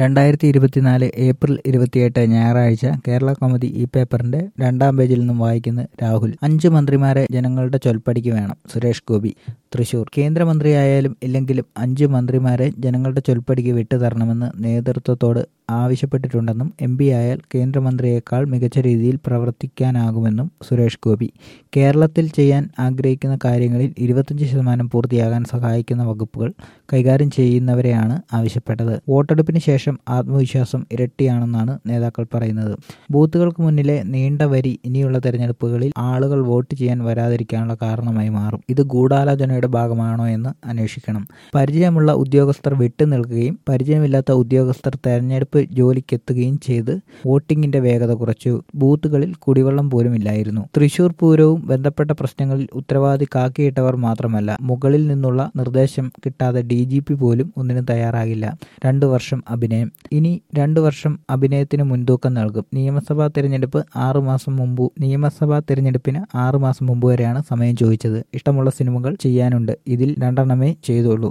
രണ്ടായിരത്തി ഇരുപത്തിനാല് ഏപ്രിൽ ഇരുപത്തിയെട്ട് ഞായറാഴ്ച കേരള കൗമുദി ഈ പേപ്പറിന്റെ രണ്ടാം പേജിൽ നിന്നും വായിക്കുന്ന രാഹുൽ അഞ്ച് മന്ത്രിമാരെ ജനങ്ങളുടെ ചൊൽപ്പടിക്ക് വേണം സുരേഷ് ഗോപി തൃശൂർ കേന്ദ്രമന്ത്രിയായാലും ഇല്ലെങ്കിലും അഞ്ച് മന്ത്രിമാരെ ജനങ്ങളുടെ ചൊൽപ്പടിക്ക് വിട്ടുതരണമെന്ന് നേതൃത്വത്തോട് ആവശ്യപ്പെട്ടിട്ടുണ്ടെന്നും എം പി ആയാൽ കേന്ദ്രമന്ത്രിയേക്കാൾ മികച്ച രീതിയിൽ പ്രവർത്തിക്കാനാകുമെന്നും സുരേഷ് ഗോപി കേരളത്തിൽ ചെയ്യാൻ ആഗ്രഹിക്കുന്ന കാര്യങ്ങളിൽ ഇരുപത്തഞ്ച് ശതമാനം പൂർത്തിയാകാൻ സഹായിക്കുന്ന വകുപ്പുകൾ കൈകാര്യം ചെയ്യുന്നവരെയാണ് ആവശ്യപ്പെട്ടത് വോട്ടെടുപ്പിന് ശേഷം ആത്മവിശ്വാസം ഇരട്ടിയാണെന്നാണ് നേതാക്കൾ പറയുന്നത് ബൂത്തുകൾക്ക് മുന്നിലെ നീണ്ട വരി ഇനിയുള്ള തെരഞ്ഞെടുപ്പുകളിൽ ആളുകൾ വോട്ട് ചെയ്യാൻ വരാതിരിക്കാനുള്ള കാരണമായി മാറും ഇത് ഗൂഢാലോചനയുടെ ഭാഗമാണോ എന്ന് അന്വേഷിക്കണം പരിചയമുള്ള ഉദ്യോഗസ്ഥർ വിട്ടു നിൽക്കുകയും പരിചയമില്ലാത്ത ഉദ്യോഗസ്ഥർ തെരഞ്ഞെടുപ്പ് ജോലിക്കെത്തുകയും ചെയ്ത് വോട്ടിംഗിന്റെ വേഗത കുറച്ചു ബൂത്തുകളിൽ കുടിവെള്ളം പോലും ഇല്ലായിരുന്നു തൃശൂർ പൂരവും ബന്ധപ്പെട്ട പ്രശ്നങ്ങളിൽ ഉത്തരവാദി കാക്കിയിട്ടവർ മാത്രമല്ല മുകളിൽ നിന്നുള്ള നിർദ്ദേശം കിട്ടാതെ ഡി ജി പി പോലും ഒന്നിനും തയ്യാറാകില്ല രണ്ടു വർഷം അഭിനയം ഇനി രണ്ടു വർഷം അഭിനയത്തിന് മുൻതൂക്കം നൽകും നിയമസഭാ തിരഞ്ഞെടുപ്പ് ആറു മാസം മുമ്പ് നിയമസഭാ തിരഞ്ഞെടുപ്പിന് ആറു മാസം മുമ്പ് വരെയാണ് സമയം ചോദിച്ചത് ഇഷ്ടമുള്ള സിനിമകൾ ചെയ്യാനുണ്ട് ഇതിൽ രണ്ടെണ്ണമേ ചെയ്തുള്ളൂ